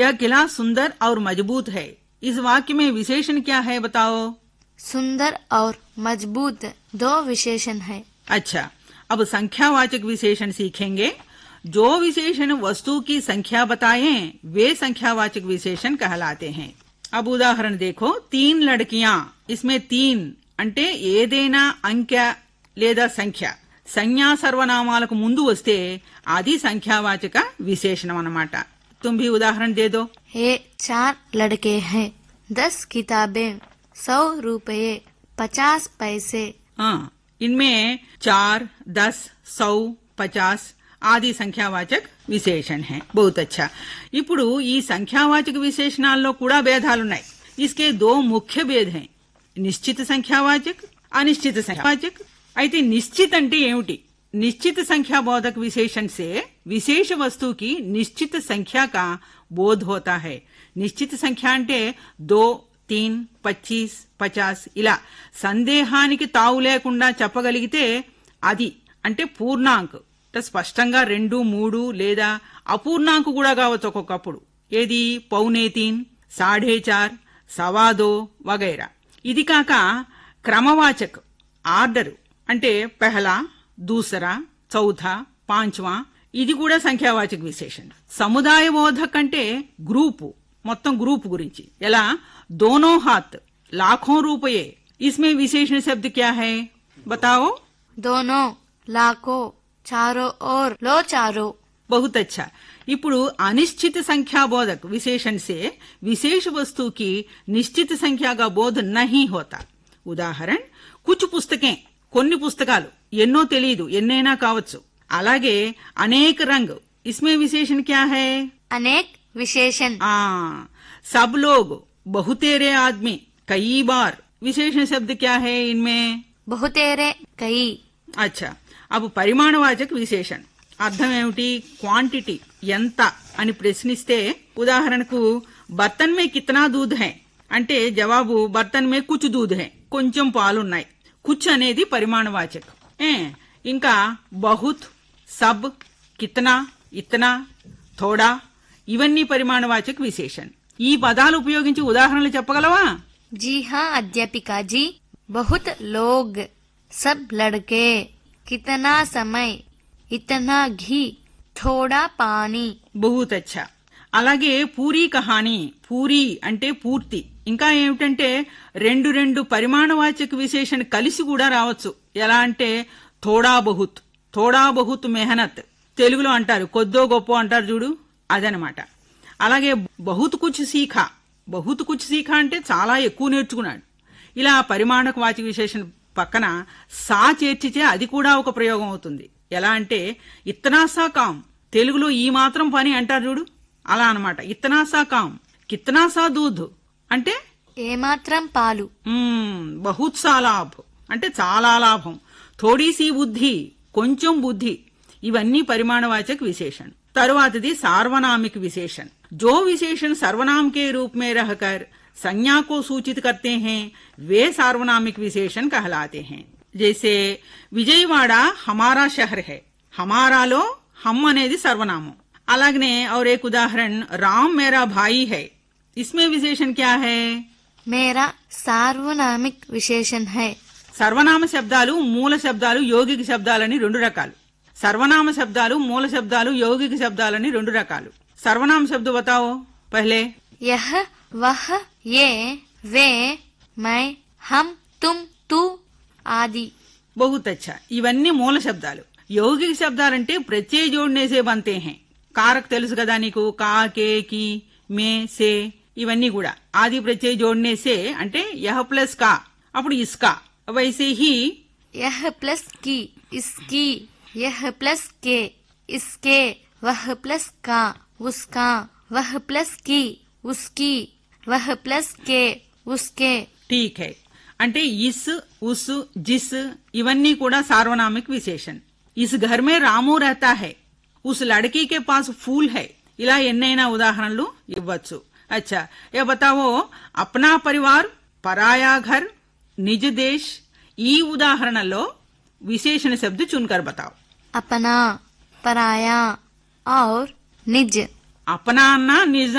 यह किला सुंदर और मजबूत है इस वाक्य में विशेषण क्या है बताओ सुंदर और मजबूत दो विशेषण है अच्छा अब संख्यावाचक विशेषण सीखेंगे जो विशेषण वस्तु की संख्या बताएं वे संख्यावाचक विशेषण कहलाते हैं अब उदाहरण देखो तीन लड़कियां इसमें तीन అంటే ఏదైనా అంకె లేదా సంఖ్య సంజ్ఞా సర్వనామాలకు ముందు వస్తే అది సంఖ్యావాచక విశేషణం అన్నమాట तुम भी उदाहरण दे दो ये चार लड़के हैं दस किताबें सौ रुपये पचास पैसे हाँ इनमें चार दस सौ పచాస్ ఆది సంఖ్యావాచక్ విశేషణ్ హై బహుత్ అచ్చా ఇప్పుడు ఈ సంఖ్యావాచక విశేషణాల్లో కూడా భేదాలున్నాయి ఇస్కే దో ముఖ్య భేద్ హై నిశ్చిత సంఖ్యావాచక్ అనిశ్చిత సంఖ్యావాచక్ అయితే నిశ్చిత్ అంటే ఏమిటి निश्चित संख्या बोधक विशेषण से विशेष वस्तु की निश्चित संख्या का बोध होता है నిశ్చిత సంఖ్య అంటే దో తీన్ పచ్చీస్ పచాస్ ఇలా సందేహానికి తావు లేకుండా చెప్పగలిగితే అది అంటే పూర్ణాంక్ అంటే స్పష్టంగా రెండు మూడు లేదా అపూర్ణాంక్ కూడా కావచ్చు ఒక్కొక్కప్పుడు ఏది పౌనే తీన్ సాఢే చార్ సవాదో వగైరా ఇది కాక క్రమవాచక్ ఆర్డర్ అంటే పెహలా దూసరా చౌథా పాంచ్వా ఇది కూడా సంఖ్యావాచక విశేషణ సముదాయ బోధక్ అంటే గ్రూపు మొత్తం గ్రూప్ గురించి ఎలా దోనో హాత్ లాఖోं రూపయే इसमें विशेषण शब्द क्या है बताओ दोनों लाखों चारों और लो चारों बहुत अच्छा ఇప్పుడు अनिश्चित संख्या बोधक विशेषण से विशेष वस्तु की निश्चित संख्या का बोध नहीं होता ఉదాహరణ కుచ్ పుస్తకే కొన్ని పుస్తకాలు ఎన్నో తెలియదు ఎన్నైనా కావచ్చు అలాగే అనేక రంగ్ ఇస్మే విశేషణ క్యా హై अनेक विशेषण आ, सब लोग बहुतेरे आदमी कई बार विशेषण शब्द क्या है इनमें बहुतेरे कई అచ్చా అప్పుడు పరిమాణవాచక విశేషణ్ అర్థం ఏమిటి క్వాంటిటీ ఎంత అని ప్రశ్నిస్తే ఉదాహరణకు బర్తన్ మే కితనా దూద్ హై అంటే జవాబు బర్తన్ మే కుచ్ దూద్ హై కొంచెం పాలున్నాయి కుచ్ అనేది పరిమాణవాచక ఏ ఇంకా బహుత్ సబ్ కితనా ఇతనా థోడా ఇవన్నీ పరిమాణవాచక విశేషణ్ ఈ పదాలు ఉపయోగించి ఉదాహరణలు చెప్పగలవా जी हाँ अध्यापिका जी बहुत लोग सब लड़के कितना समय इतना घी थोड़ा पानी బహుత్ అచ్చా అలాగే పూరీ కహాని పూరి అంటే పూర్తి ఇంకా ఏమిటంటే రెండు రెండు పరిమాణవాచక విశేషణ కలిసి కూడా రావచ్చు ఎలా అంటే థోడా బహుత్ థోడా బహుత్ మెహనత్ తెలుగులో అంటారు కొద్దో గొప్ప అంటారు చూడు అదనమాట అలాగే బహుత్ కుచ్ సీఖా బహుత్ కుచ్ సీఖా అంటే చాలా ఎక్కువ నేర్చుకున్నాడు ఇలా పరిమాణక వాచక విశేషణ పక్కన సా చేర్చితే అది కూడా ఒక ప్రయోగం అవుతుంది ఎలా అంటే ఇత్తనాసా కాం తెలుగులో ఈ మాత్రం పని అంటారు చూడు అలా అన్నమాట ఇత్తనాసా కాం కిత్తనాసా దూద్ అంటే ఏమాత్రం పాలు మ్మ్, బహుత్ సా లాభ్ అంటే చాలా లాభం థోడీసీ బుద్ధి కొంచెం బుద్ధి ఇవన్నీ పరిమాణవాచక విశేషణ తరువాతది सार्वनामिक विशेषण जो विशेषण सर्वनाम के रूप में रहकर संज्ञा को सूचित करते हैं वे सार्वनामिक विशेषण कहलाते हैं जैसे విజయవాడ हमारा शहर है हमाराలో हम అనేది సర్వనామం అలాగనే और एक उदाहरण राम मेरा भाई है इसमें विशेषण क्या है मेरा सार्वनामिक विशेषण है సర్వనామ శబ్దాలు మూల శబ్దాలు యౌగిక శబ్దాలని రెండు రకాలు సర్వనామ శబ్దాలు మూల శబ్దాలు యౌగిక శబ్దాలని రెండు రకాలు సర్వనామ శబ్ద బతాओ పహలే यह वह ये वे मैं हम तुम तू आदि बहुत अच्छा ఇవన్నీ మూల శబ్దాలు యౌగిక శబ్దాలంటే ప్రత్యయ జోడ్నేసే బంతే హే కారక్ తెలుసు కదా నీకు కా కే కి మే సే ఇవన్నీ కూడా ఆది ప్రత్యయ జోడ్నేసే అంటే యహ ప్లస్ కా అప్పుడు ఇస్కా వైసే హీ यह प्लस की इसकी यह प्लस के इसके वह प्लस का उसका वह प्लस की उसकी वह प्लस के उसके ठीक है అంటే ఇస్ ఉస్ జిస్ ఇవన్నీ కూడా సార్వనామిक విశేషణ ఇస్ ఘర్ మే రాము रहता है उस लड़की के पास फूल है ఇలా ఎన్నైనా ఉదాహరణలు ఇవ్వచ్చు అచ్చా ఏ బతావో అప్నా పరివార్ పరాయా ఘర్ నిజ్ దేశ్ ఈ ఉదాహరణలో విశేషణ శబ్ద చున్కర్ బతావ్ अपना पराया और निज అపనా అన్న నిజ